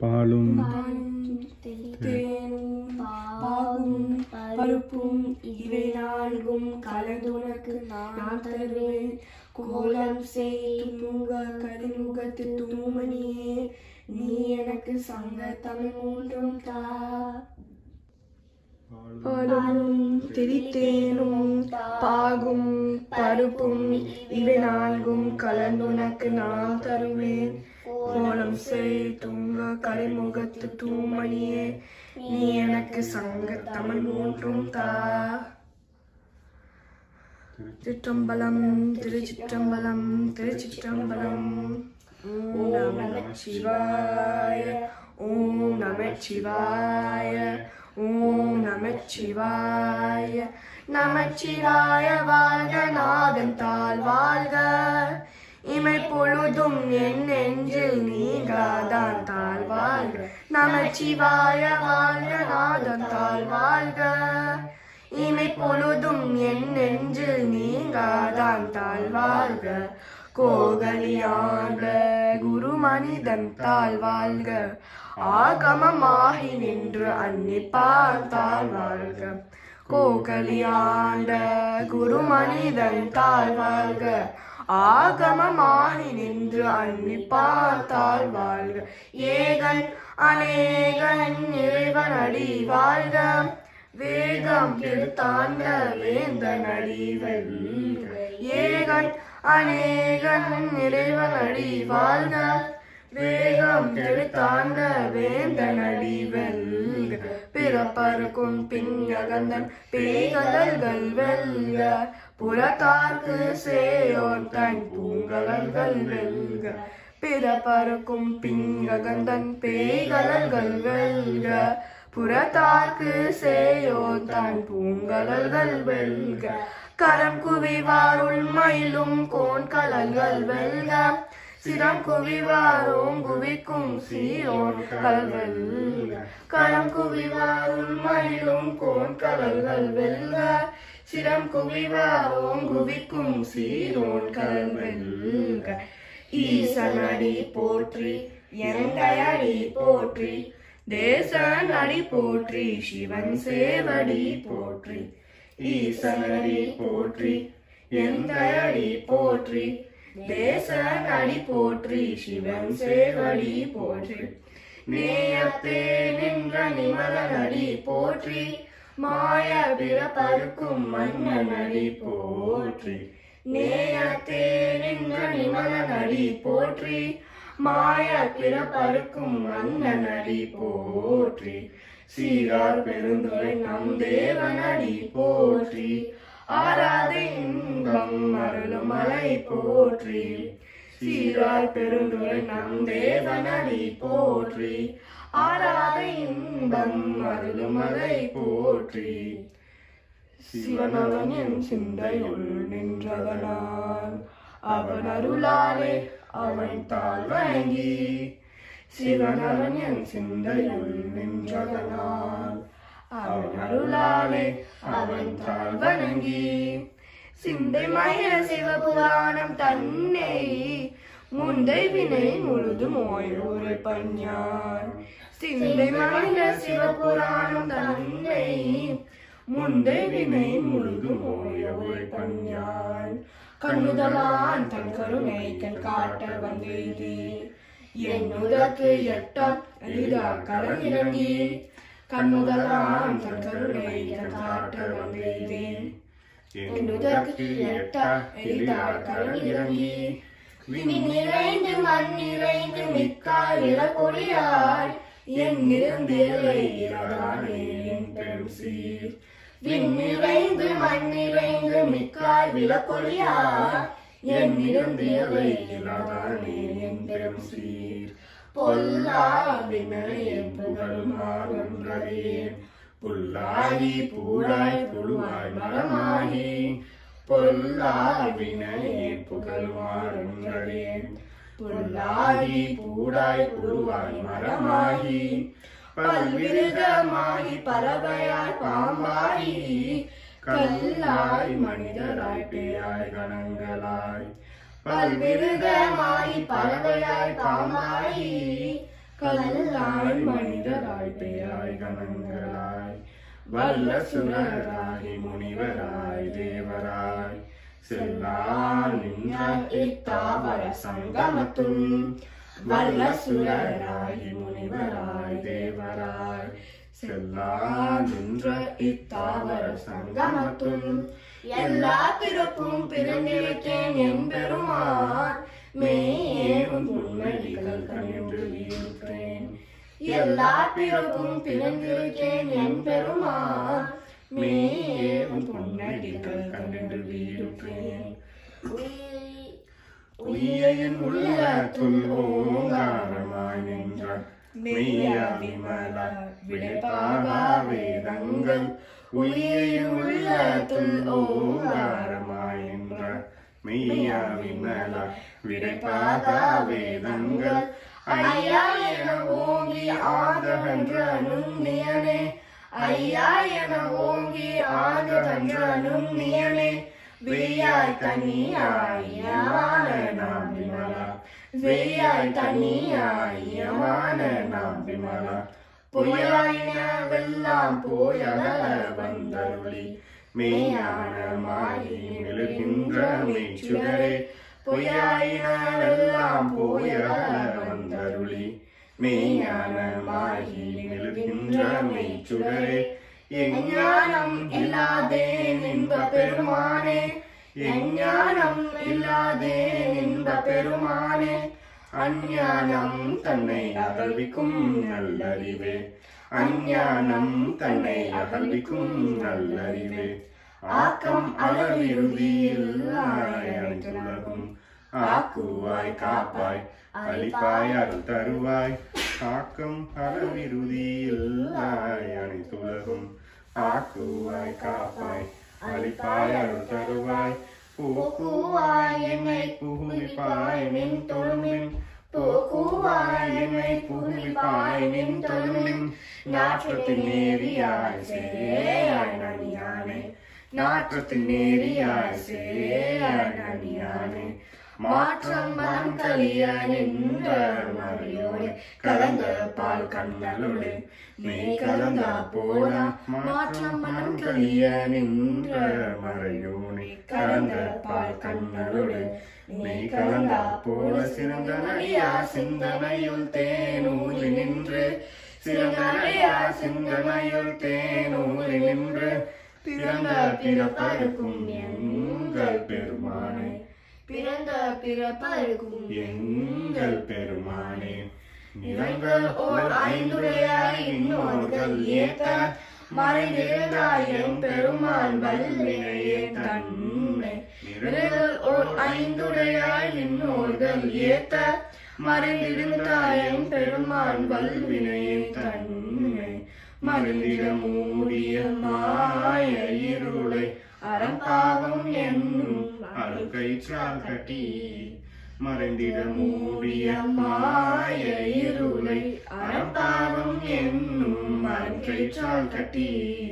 பாலும் தேனும் பாகும் பருப்பும் இவை நான்கும் கலந்துனக்கு நான் தருவேன் கோலம் செய்யுங்க கரிமுகத்து தூமணியே நீ எனக்கு சங்க தமிழ் மூன்றும் தா பாலும் திரித்தேனும் பாகும் பருப்பும் இவை நான்கும் கலந்துனக்கு நான் தருவேன் கோலம் செய் தூங்க கரிமுகத்து தூமணியே நீ எனக்கு சங்க தமிழ் மூன்றும் தா சிற்றம்பலம் திருச்சிற்றம்பலம் திருச்சிற்றம்பலம் ஓம் நம சிவாய ஓம் நம சிவாய ஓம் நம சிவாய நமச்சிவாய வாழ்க நாதன் தாழ் வாழ்க இமை பொழுதும் என் நெஞ்சில் நீங்காதான் தாழ் வாழ்க நமச்சிவாய வாழ்க நாதன் தாழ் வாழ்க இமை பொழுதும் என் நெஞ்சில் நீங்காதான் தாழ் வாழ்க கோகலியாண்ட குரு மனிதன் தாழ் வாழ்க ஆகமமாகி நின்று அன்னிப்பான் தாழ் வாழ்க கோகலியாண்ட குரு மனிதன் தாழ் வாழ்க ஆகமமாகி நின்று அன்னிப்பான் தாழ் வாழ்க ஏகன் அநேகன் இறைவன் அடி வாழ்க வேகம் கெடுத்தாண்ட வேந்தன் அடி வெல்க ஏகன் அநேகன் இறைவன் அடி வாழ்க வேகம் கெடுத்தாண்ட வேந்தன் அடி வெல்க பிறப்பருக்கும் பிங்ககந்தன் பேகலல்கள் வெல்க புறத்தார்க்கு சேயோன் தன் பூங்கலல்கள் வெல்க பிறப்பருக்கும் பிங்ககந்தன் பேகலல்கள் வெல்க புறத்தார்க்கு சேயோன் தன் பூங்கலல்கள் வெல்க கரம் குவிவார் உள்மயிலும் கோன் கலல்கள் வெல்க சிரம் குவிவாரோம் குவிக்கும் சீரோன் கல்வெல்க கரம் குவிவார் உள்மயிலும் கோன் கலல்கள் வெல்க சிரம் குவிவாரோம் குவிக்கும் சீரோன் கல்வெல்க ஈசனடி போற்றி எந்தையடி போற்றி தேசன் அடி போற்றி சிவன் சேவடி போற்றி ஈசனடி போற்றி எந்தையடி போற்றி தேசன் அடி போற்றி சிவன் சேவடி போற்றி நேயத்தே நின்ற நிமலனடி போற்றி மாய பிறப்பருக்கும் மன்னனடி போற்றி நேயத்தே நின்ற நிமலனடி போற்றி மாய பிறப்பருக்கும் மன்னனடி போற்றி சீரார் பெருந்துரை நம் தேவனடி போற்றி ஆராத இன்பம் அருளும் மலை போற்றி சீரார் பெருந்துரை நம் தேவனடி போற்றி ஆராத இன்பம் அருளும் மலை போற்றி சிவனவன் என் சிந்தையுள் நின்றதனால் அவன் அருளாலே அவன் தாழ் வணங்கி சிவனவன் என் சிந்தையுள் நின்றதனால் அவன் அருளாலே அவன் தாழ் வணங்கி சிந்தை மயில சிவபுராணம் தன்னை முந்தை வினை முழுதும் ஓயோரை பஞ்சான் சிந்தை மயில சிவபுராணம் தன்னை முந்தை வினை முழுதும் ஓயோரை பஞ்சான் கண்ணுதலான் தன் கருணை கண் காட்ட வந்தெய்தி என்னுதற்கு எட்ட எளிதா கடன் இறங்கி கண்ணுதலான் தன் கருணை கண் காட்ட வந்தெய்தி என்னுதற்கு எட்ட எளிதா கடன் இறங்கி விண் நிறைந்து மண் நிறைந்து மிக்காய் இறக்கொடியாய் எங்கிருந்தில்லை இறதானே என் பெரும் சீர் விண் நிறைந்து மண் நிறைந்து மிக்காய் விளக்கொழியா என் இருந்தியவை இல்லாதானே என் பெரும் சீர் பொல்லா வினையின் புகழுமாறுன்றேன் புல்லாகி பூடாய் புழுவாய் மரமாகி பொல்லா வினையே புகழுமாறுன்றேன் புல்லாகி பூடாய் புழுவாய் மரமாகி பல்விருகமாகி பறவையாய் பாம்பாயி கல்லாய் மனிதராய் பேயாய் கணங்களாய் பல்விருகமாய் பறவையாய் பாம்பாயி கல்லாய் மனிதராய் பேராய் கணங்களாய் வல்ல சுரராய் முனிவராய் தேவராய் செல்லா நின்ற இத்தாவர சங்கமத்துள் வல்ல சுரராய் முனிவராய் தேவராய் செல்லா நின்ற இத்தாவர சங்கமத்துள் எல்லா பிறப்பும் பிறந்திருக்கேன் எம்பெருமான் மேயும் புன்னடிகள் கண்டு வீழ்கிறேன் எல்லா பிறப்பும் பிறந்திருக்கேன் என் பெருமான் மேயும் புன்னடிகள் கண்டு வீழ்கிறேன் உய்யன் உள்ளத்துள் ஓங்காரமாய் நின்ற மெய்யா விமல விடைப்பாகா வேதங்கள் உய்யன் உள்ளத்துள் ஓங்காரமாய் நின்ற மெய்யா விமல விடைப்பாகா வேதங்கள் ஐயா என ஓங்கி ஆதகன்ற நுண்ணியனே ஐயா என ஓங்கி ஆதகன்ற நுண்ணியனே வெய்யாய் தனியாய் யமான நாம் விமலா வெய்யாய் தனியாய் யமான நாம் விமலா பொய்யாயினவெல்லாம் போயகல வந்தருளி மெய்யான மாயி விழுகின்ற மெய்ச்சுடரே பொய்யாயினவெல்லாம் போயகல வந்தருளி மெய்யான மாயி விழுகின்ற மெய்ச்சுடரே எஞ்ஞானம் இல்லாதே நின்ப பெருமானே எஞ்ஞானம் இல்லாதே நின்ப பெருமானே அஞ்ஞானம் தன்னை அகழ்விக்கும் நல்லறிவே அஞ்ஞானம் தன்னை அகழ்விக்கும் நல்லறிவே ஆக்கம் அளவிறுதியில் அனைத்துலகும் ஆக்குவாய் காப்பாய் அழிப்பாய் அருள் தருவாய் ஆக்கம் அளவிறுதியில் அனைத்துலகும் ஆக்குவாய் காப்பாய் அழிப்பாய் அருள் தருவாய் போக்குவாய் என்னை புகுவிப்பாய் நின் தொழுமின் போக்குவாய் என்னை புகுவிப்பாய் நின் தொழுமின் நாற்றத்தின் நேரியாய் சேயாய் நனியானே நாற்றத்தின் நேரியாய் சேயாய் நனியானே மாற்றம் மனம் கலிய நின்ற மறையோடு கலந்த பால் கண்ணலோடு மெய் கலந்தா போனா மாற்றம் மனம் கலிய நின்ற மறையோடு கலந்த பால் கண்ணலோடு மெய் கலந்தா போல சிறந்த நடியா சிந்தனையுள் தேனூலி நின்று சிறந்த நடியா சிந்தனையுள் தேனூலி நின்று பிறந்த பிறப்பருக்கும் எங்கள் பெருமானே பிறந்த பிறப்பருக்கும் எங்கள் பெருமானே நிறங்கள் ஓர் ஐந்துடையாய் இன்னோர்கள் ஏத்த மறைந்திருந்தாய் என் பெருமான் வல்வினையே தன்னை நிறங்கள் ஓர் ஐந்துடையாய் இன்னோர்கள் ஏத்த மறைந்திருந்தாய் என் பெருமான் வல்வினையே தன்னை மருந்திட மூடிய மாய இருளை அறப்பாவம் என்னும் அழுக்கயிற்றால் கட்டி மறைந்திட மூடிய மாய இருளை அறப்பாவம் என்னும் அழுக்கயிற்றால் கட்டி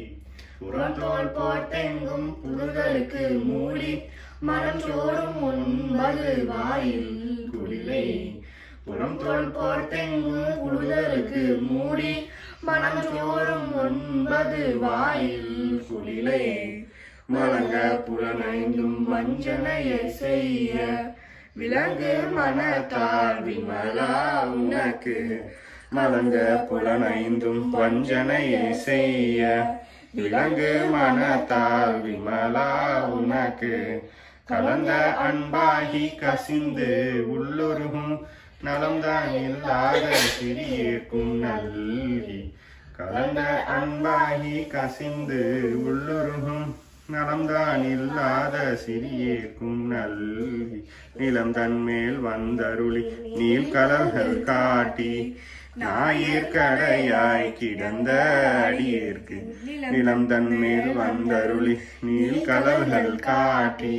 புறந்தோல் போர்த்தெங்கும் புதுகளுக்கு மூடி மனம் சோறும் ஒன்பது வாயில் குடிலை புறந்தோல் போர்த்தெங்கும் புழுதலுக்கு மூடி மனம் சோறும் ஒன்பது வாயில் குடிலை மலங்க புலனைந்தும் வஞ்சனையை செய்ய விலங்கு மனத்தால் விமலா உனக்கு மலங்க புலனைந்தும் வஞ்சனையை செய்ய விலங்கு மனத்தால் விமலா உனக்கு கலந்த அன்பாகி கசிந்து உள்ளுருகும் நலம்தான் இல்லாத சிறியேற்கும் நல்கி கலந்த அன்பாகி கசிந்து உள்ளுருகும் நலம்தான் இல்லாத சிறியேற்கும் நல்கி நிலம் தன்மேல் வந்தருளி நீல் கலல்கள் காட்டி ஞாயிற்கடையாய் கிடந்த அடியேற்கு நிலம் தன்மேல் வந்தருளி நீல் கலல்கள் காட்டி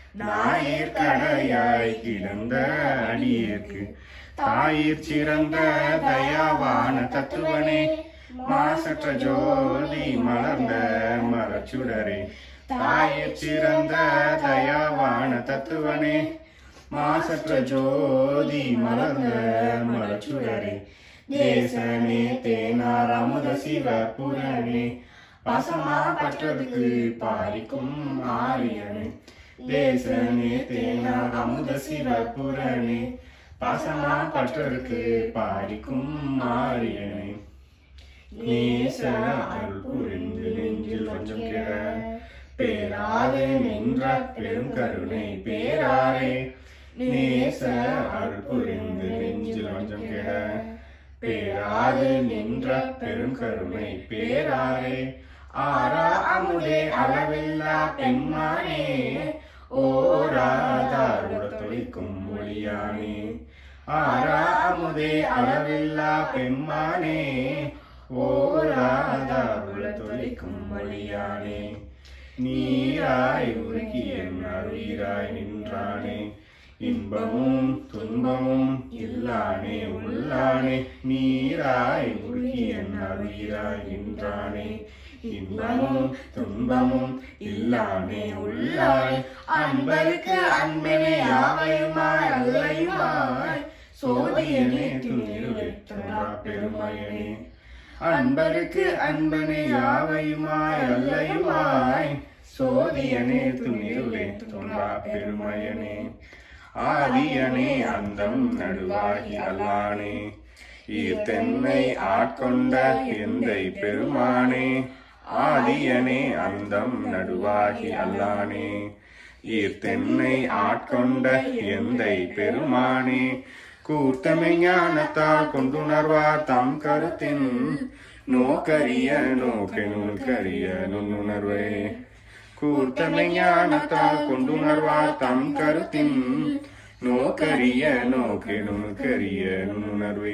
ஞாயிற்கடையாய் கிடந்த அடியேற்கு தாயிற் சிறந்த தயாவான தத்துவனே மாசற்ற ஜோதி மலர்ந்த மரச்சுடரே தாயிற் சிறந்த தயாவான தத்துவனே மாசற்ற ஜோதி மலர்ந்த மரச்சுடரே தேசனே தேனார் அமுத சிவ புரணே பாசமா பற்றதுக்கு பாரிக்கும் ஆரியனே தேசனே தேனார் அமுத சிவ புரணே பாசமா பற்றதுக்கு பாரிக்கும் ஆரியனே நேச அருள் புரிந்து நெஞ்சில் கொஞ்சம் கிட பேராது நின்ற பெரும் கருணை பேராரே நேச அருள் புரிந்து நெஞ்சில் கொஞ்சம் கிட பேராது நின்ற பெரும் கருணை பேராரே ஆரா அமுதே அளவில்லா பெண்மானே ஓராதாருட தொழிக்கும் மொழியானே ஆரா அமுதே அளவில்லா பெண்மானே ஓராதாருட தொழிக்கும் மொழியானே நீராய் உருகி என் அருயிராய் நின்றானே இன்பமும் துன்பமும் இல்லானே உள்ளானே நீராய் உருகி என் அருயிராய் நின்றானே இன்பமும் துன்பமும் இல்லானே உள்ளானே அன்பருக்கு அன்பனே யாவையுமாய் அல்லையுமாய் சோதியனே துணிருளை தோன்றா பெருமையனே அன்பருக்கு அன்பனே யாவையுமாய் அல்லையுமாய் சோதியனே துணிருளே தோன்றா பெருமையனே ஆதியனே அந்தம் நடுவாகி அல்லானே ஈர்த்தென்னை ஆட்கொண்ட எந்தை பெருமானே ஆதியனே அந்தம் நடுவாகி அல்லானே ஈர்த்தென்னை ஆட்கொண்ட எந்தை பெருமானே கூர்த்தமை ஞானத்தால் கொண்டுணர்வார் தம் கருத்தின் நோக்கரிய நோக்கெனுக்கரிய நுண்ணுணர்வே கூர்த்தமை ஞானத்தால் கொண்டுணர்வார் தம் கருத்தின் நோக்கரிய நோக்கெனுக்கரிய நுண்ணுணர்வே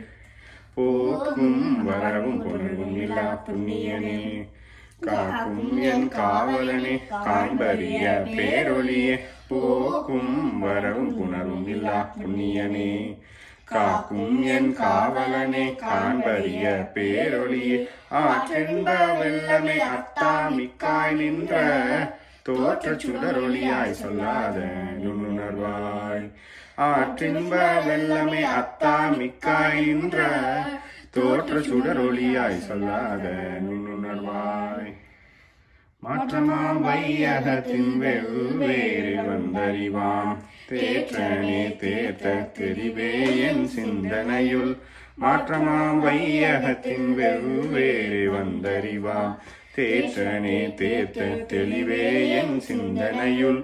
போக்கும் வரவும் கொணர்வும் இல்லா புண்ணியனே காக்கும் என் காவலனே காண்பறிய பேரொளியே போக்கும் வரவும் புணரும் இல்லா புண்ணியனே காக்கும் என் காவலனே காண்பறிய பேரொளியே ஆற்றென்ப வெள்ளமே அத்தாமிக்காய் நின்ற தோற்ற சுடரொளியாய் சொல்லாத நுண்ணுணர்வாய் ஆற்றின்ப வெள்ளமே அத்தாமிக்காய் நின்ற தோற்ற சுடரொளியாய் சொல்லாத நுண்ணுணர்வாய் மாற்றமாம் வையகத்தின் வெவ்வேறு வந்தறிவாம் தேற்றனே தேர்த்த தெரிவே என் சிந்தனையுள் மாற்றமாம் வையகத்தின் வெவ்வேறு வந்தறிவாம் தேற்றனே தேர்த்த தெளிவே என் சிந்தனையுள்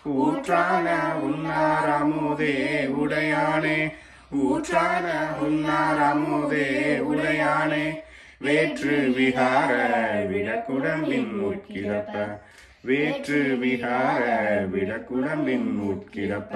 ஊற்றான உன்னார் அமுதே உடையானே ஊற்றான உன்னார் அமுதே உடையானே வேற்று விகார விடக்குடம்பின் உட்கிடப்ப வேற்று விகார விடக்குடம்பின் உட்கிடப்ப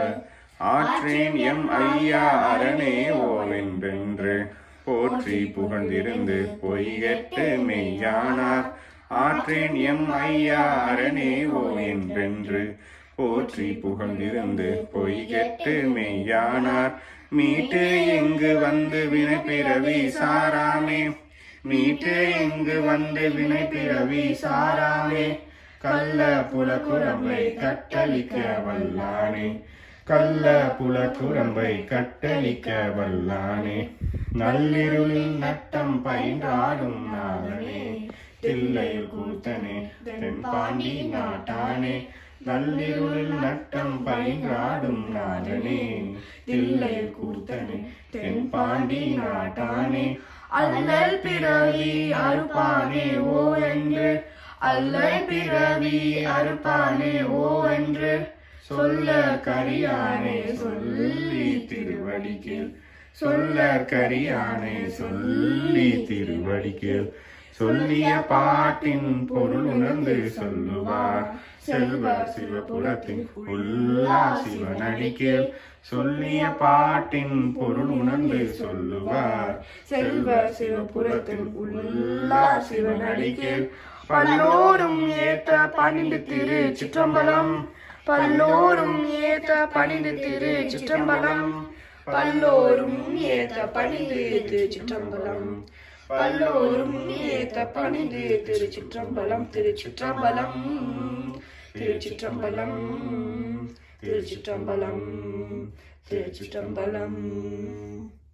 ஆற்றேன் எம் ஐயா அரணே ஓவென்றென்று போற்றி புகழ்ந்திருந்து பொய்கெட்டு மெய்யானார் ஆற்றேன் எம் ஐயா அரணே ஓ என்றென்று போற்றி புகழ்ந்திருந்து பொய்கெட்டு மெய்யானார் மீட்டு இங்கு வந்து வினை பிறவி சாராமே மீட்டு இங்கு வந்து வினை பிறவி சாராமே கள்ள புலக்குரம்பை கட்டளிக்க வல்லானே கள்ள புலக்குரம்பை கட்டளிக்க வல்லானே நள்ளிருளில் நட்டம் பயின்றாடும் நாளனே தில்லையில் கூத்தனே தென்பாண்டி நாட்டானே நள்ளிருளில் நட்டம் பயின்றாடும் நாளனே தில்லையில் கூத்தனே தென்பாண்டி நாட்டானே அல்லல் பிறவி அறுப்பானே ஓ என்று அல்லல் பிறவி அறுப்பானே ஓ என்று சொல்ல கரியானே சொல்லி திருவடிக்கேள் சொல்ல கரியானே சொல்லி திருவடிக்கேள் சொல்லிய பாட்டின் பொருள் உணர்ந்து சொல்லுவார் செல்வ சிவபுரத்தின் உள்ளா சிவனடிக்கேள் சொல்லிய பாட்டின் பொருள் உணர்ந்து சொல்லுவார் செல்வ சிவபுரத்தின் உள்ளா சிவனடிக்கேள் பல்லோரும் ஏத்த பணிந்து திரு சிற்றம்பலம் பல்லோரும் ஏத்த பணிந்து திரு சிற்றம்பலம் பல்லோரும் ஏத்த பணிந்து திரு சிற்றம்பலம் பல்லோரும் ஏத்த பணிந்து திருச்சிற்றம்பலம் திருச்சிற்றம்பலம் திருச்சிற்றம்பலம் திருச்சிற்றம்பலம் திருச்சிற்றம்பலம்